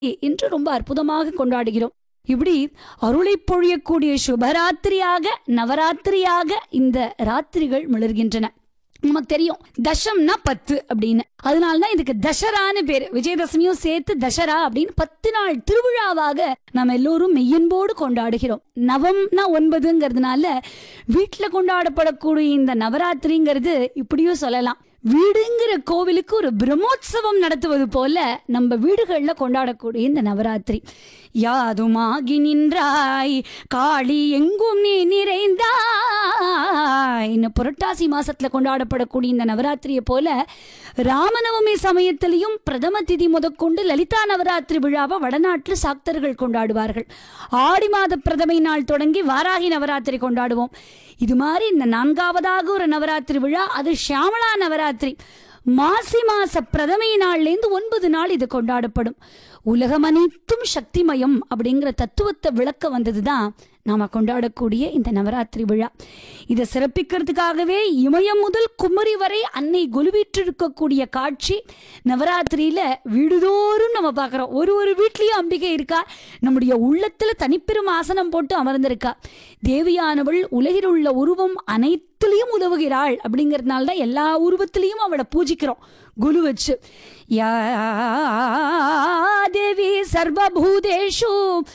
என்று ரொம்ப அற்புதமாக கொண்டாடுகிறோம் இப்படி அருளை பொழியக்கூடிய சுபராத்திரியாக நவராத்திரியாக இந்த ராத்திரிகள் மிளர்கின்றன நமக்கு தெரியும் தசம்னா பத்து அப்படின்னு அதனாலதான் இதுக்கு தசரான்னு பேரு விஜயதசமியும் சேர்த்து தசரா அப்படின்னு பத்து நாள் திருவிழாவாக நம்ம எல்லோரும் மெய்யன்போடு கொண்டாடுகிறோம் நவம்னா ஒன்பதுங்கிறதுனால வீட்டுல கொண்டாடப்படக்கூடிய இந்த நவராத்திரிங்கிறது இப்படியும் சொல்லலாம் வீடுங்கிற கோவிலுக்கு ஒரு பிரம்மோற்சவம் நடத்துவது போல நம்ம வீடுகள்ல கொண்டாடக்கூடிய இந்த நவராத்திரி யாதுமாகி நின்றாய் காளி எங்கும் நீ நிறைந்தாய் இன்னும் புரட்டாசி மாசத்துல கொண்டாடப்படக்கூடிய இந்த நவராத்திரியை போல ராமநவமி சமயத்திலையும் பிரதம திதி முதற்கொண்டு லலிதா நவராத்திரி விழாவை வடநாட்டில் சாக்தர்கள் கொண்டாடுவார்கள் ஆடி மாத பிரதமை நாள் தொடங்கி வாராகி நவராத்திரி கொண்டாடுவோம் இது மாதிரி இந்த நான்காவதாக ஒரு நவராத்திரி விழா அது ஷியாமளா நவராத்திரி மாசி மாச பிரதமை நாள்லேருந்து ஒன்பது நாள் இது கொண்டாடப்படும் உலகம் அனைத்தும் சக்திமயம் அப்படிங்கிற தத்துவத்தை விளக்க வந்ததுதான் நாம கொண்டாடக்கூடிய இந்த நவராத்திரி விழா இதை சிறப்பிக்கிறதுக்காகவே இமயம் முதல் குமரி வரை அன்னை கொலுவீற்றிருக்கக்கூடிய காட்சி நவராத்திரியில வீடுதோறும் நம்ம பார்க்குறோம் ஒரு ஒரு வீட்லேயும் அம்பிகை இருக்கா நம்முடைய உள்ளத்துல தனிப்பெரும் ஆசனம் போட்டு அமர்ந்திருக்கா தேவியானவள் உலகில் உள்ள உருவம் அனைத்துலேயும் உதவுகிறாள் அப்படிங்கிறதுனால தான் எல்லா உருவத்திலையும் அவளை பூஜிக்கிறோம் குரு வச்சு யா தேவி சர்வபூதேஷு